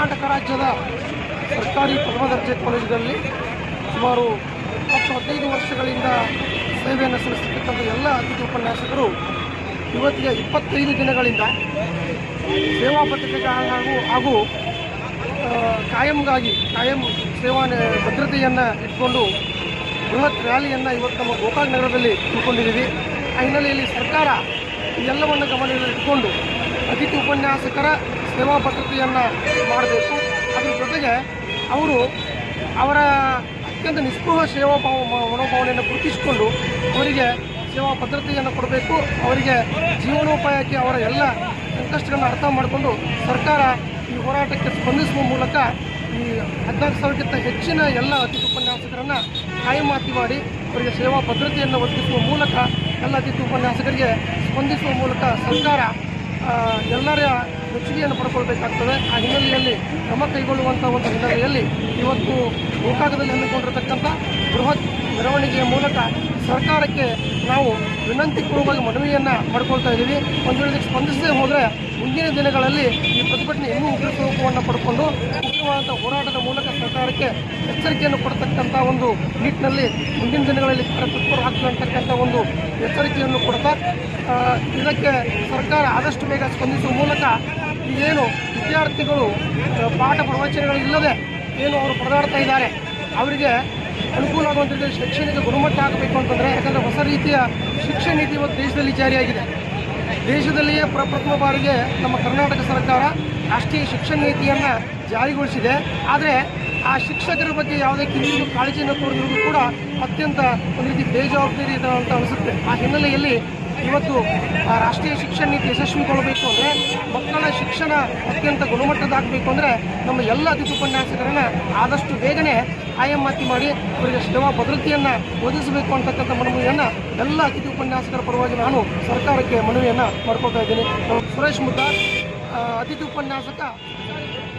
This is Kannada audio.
ಕರ್ನಾಟಕ ರಾಜ್ಯದ ಸರ್ಕಾರಿ ಪ್ರಥಮ ದರ್ಜೆ ಕಾಲೇಜುಗಳಲ್ಲಿ ಸುಮಾರು ಹತ್ತು ಹದಿನೈದು ವರ್ಷಗಳಿಂದ ಸೇವೆಯನ್ನು ಸಲ್ಲಿಸುತ್ತಿರ್ತಕ್ಕಂಥ ಎಲ್ಲ ಅತಿಥಿ ಉಪನ್ಯಾಸಕರು ಇವತ್ತಿಗೆ ಇಪ್ಪತ್ತೈದು ದಿನಗಳಿಂದ ಸೇವಾ ಭದ್ರತೆಗೆ ಹಾಗೂ ಹಾಗೂ ಆ, ಕಾಯಂಗಾಗಿ ಕಾಯಂ ಸೇವಾ ನ- ಭದ್ರತೆಯನ್ನು ಇಟ್ಕೊಂಡು ಬೃಹತ್ ರ್ಯಾಲಿಯನ್ನು ಇವತ್ತು ನಮ್ಮ ಗೋಕಾಕ್ ನಗರದಲ್ಲಿ ಹಮ್ಮಿಕೊಂಡಿದ್ದೀವಿ ಆ ಹಿನ್ನೆಲೆಯಲ್ಲಿ ಸರ್ಕಾರ ಈ ಎಲ್ಲವನ್ನು ಗಮನದಲ್ಲಿ ಇಟ್ಕೊಂಡು ಅತಿಥಿ ಉಪನ್ಯಾಸಕರ ಸೇವಾ ಭದ್ರತೆಯನ್ನು ಮಾಡಬೇಕು ಅದ್ರ ಜೊತೆಗೆ ಅವರು ಅವರ ಅತ್ಯಂತ ನಿಸ್ಪೃಹ ಸೇವಾ ಭಾವ ಮ- ಮನೋಭಾವನೆಯನ್ನು ಗುರುತಿಸಿಕೊಂಡು ಅವರಿಗೆ ಸೇವಾ ಭದ್ರತೆಯನ್ನು ಕೊಡಬೇಕು ಅವರಿಗೆ ಜೀವನೋಪಾಯಕ್ಕೆ ಅವರ ಎಲ್ಲ ಸಂಕಷ್ಟಗಳನ್ನು ಅರ್ಥ ಮಾಡಿಕೊಂಡು ಸರ್ಕಾರ ಈ ಹೋರಾಟಕ್ಕೆ ಸ್ಪಂದಿಸುವ ಮೂಲಕ ಈ ಹದಿನಾಲ್ಕು ಸಾವಿರಕ್ಕಿಂತ ಹೆಚ್ಚಿನ ಎಲ್ಲ ಅತಿಥಿ ಉಪನ್ಯಾಸಕರನ್ನು ಕಾಯಮಾತಿ ಮಾಡಿ ಅವರಿಗೆ ಸೇವಾ ಭದ್ರತೆಯನ್ನು ಒದಗಿಸುವ ಮೂಲಕ ಎಲ್ಲ ಅತಿಥಿ ಉಪನ್ಯಾಸಕರಿಗೆ ಸ್ಪಂದಿಸುವ ಮೂಲಕ ಸರ್ಕಾರ ಆ, ಎಲ್ಲರ ಮೆಚ್ಚುಗೆಯನ್ನು ಪಡ್ಕೊಳ್ಬೇಕಾಗ್ತದೆ ಆ ಹಿನ್ನೆಲೆಯಲ್ಲಿ ಕ್ರಮ ಕೈಗೊಳ್ಳುವಂಥ ಒಂದು ಹಿನ್ನೆಲೆಯಲ್ಲಿ ಇವತ್ತು ಗೋಕಾಕದಲ್ಲಿ ಹಮ್ಮಿಕೊಂಡಿರತಕ್ಕಂಥ ಬೃಹತ್ ಮೆರವಣಿಗೆಯ ಮೂಲಕ ಸರ್ಕಾರಕ್ಕೆ ನಾವು ವಿನಂತಿ ಪೂರ್ವಕವಾಗಿ ಮನವಿಯನ್ನು ಮಾಡ್ಕೊಳ್ತಾ ಇದ್ದೀವಿ ಒಂದು ವೇಳೆ ಇದಕ್ಕೆ ಸ್ಪಂದಿಸದೇ ಹೋದರೆ ಮುಂದಿನ ದಿನಗಳಲ್ಲಿ ಈ ಪ್ರತಿಭಟನೆ ಇನ್ನೂ ಉಗ್ರ ಸ್ವರೂಪವನ್ನು ಪಡ್ಕೊಂಡು ಮುಖ್ಯವಾದಂಥ ಹೋರಾಟದ ಮೂಲಕ ಸರ್ಕಾರಕ್ಕೆ ಎಚ್ಚರಿಕೆಯನ್ನು ಕೊಡ್ತಕ್ಕಂಥ ಒಂದು ನಿಟ್ಟಿನಲ್ಲಿ ಮುಂದಿನ ದಿನಗಳಲ್ಲಿ ಕಾರ್ಯತತ್ಪರ ಆಗ್ತದೆ ಅಂತಕ್ಕಂಥ ಒಂದು ಎಚ್ಚರಿಕೆಯನ್ನು ಕೊಡ್ತಾ ಆ, ಇದಕ್ಕೆ ಸರ್ಕಾರ ಆದಷ್ಟು ಬೇಗ ಸ್ಪಂದಿಸುವ ಮೂಲಕ ಏನು ವಿದ್ಯಾರ್ಥಿಗಳು ಆ, ಪಾಠ ಪ್ರವಚನಗಳು ಇಲ್ಲದೆ ಏನು ಅವರು ಪರದಾಡ್ತಾ ಇದ್ದಾರೆ ಅವರಿಗೆ ಅನುಕೂಲ ಆಗುವಂಥ ರೀತಿಯಲ್ಲಿ ಶೈಕ್ಷಣಿಕ ಗುಣಮಟ್ಟ ಆಗಬೇಕು ಅಂತಂದರೆ ಯಾಕಂದರೆ ಹೊಸ ರೀತಿಯ ಶಿಕ್ಷಣ ನೀತಿ ಇವತ್ತು ದೇಶದಲ್ಲಿ ಜಾರಿಯಾಗಿದೆ ದೇಶದಲ್ಲಿಯೇ ಪ್ರಪ್ರಥಮ ಬಾರಿಗೆ ನಮ್ಮ ಕರ್ನಾಟಕ ಸರ್ಕಾರ ರಾಷ್ಟ್ರೀಯ ಶಿಕ್ಷಣ ನೀತಿಯನ್ನು ಜಾರಿಗೊಳಿಸಿದೆ ಆದರೆ ಆ ಶಿಕ್ಷಕರ ಬಗ್ಗೆ ಯಾವುದೇ ಕಿರಿಯರು ಕಾಳಜಿಯನ್ನು ತೋರಿದ್ರು ಕೂಡ ಅತ್ಯಂತ ಒಂದು ರೀತಿ ಬೇಜವಾಬ್ದಾರಿ ಇದೆ ಅಂತ ಅನಿಸುತ್ತೆ ಆ ಹಿನ್ನೆಲೆಯಲ್ಲಿ ಇವತ್ತು ಆ ರಾಷ್ಟ್ರೀಯ ಶಿಕ್ಷಣ ನೀತಿ ಯಶಸ್ವಿಗೊಳ್ಳಬೇಕು ಅಂದರೆ ಮಕ್ಕಳ ಶಿಕ್ಷಣ ಅತ್ಯಂತ ಗುಣಮಟ್ಟದಾಗಬೇಕು ಅಂದರೆ ನಮ್ಮ ಎಲ್ಲ ಅತಿಥಿ ಉಪನ್ಯಾಸಕರನ್ನ ಆದಷ್ಟು ಬೇಗನೆ ಆಯಮಾತಿ ಮಾಡಿ ಅವರಿಗೆ ಸೇವಾ ಭದ್ರತೆಯನ್ನು ಒದಗಿಸಬೇಕು ಅಂತಕ್ಕಂಥ ಮನವಿಯನ್ನು ಎಲ್ಲ ಅತಿಥಿ ಉಪನ್ಯಾಸಕರ ಪರವಾಗಿ ನಾನು ಸರ್ಕಾರಕ್ಕೆ ಮನವಿಯನ್ನು ಮಾಡ್ಕೊಳ್ತಾ ಇದ್ದೀನಿ ನಾನು ಸುರೇಶ್ ಮುದ್ದಾರ್ ಆ, ಅತಿಥಿ ಉಪನ್ಯಾಸಕ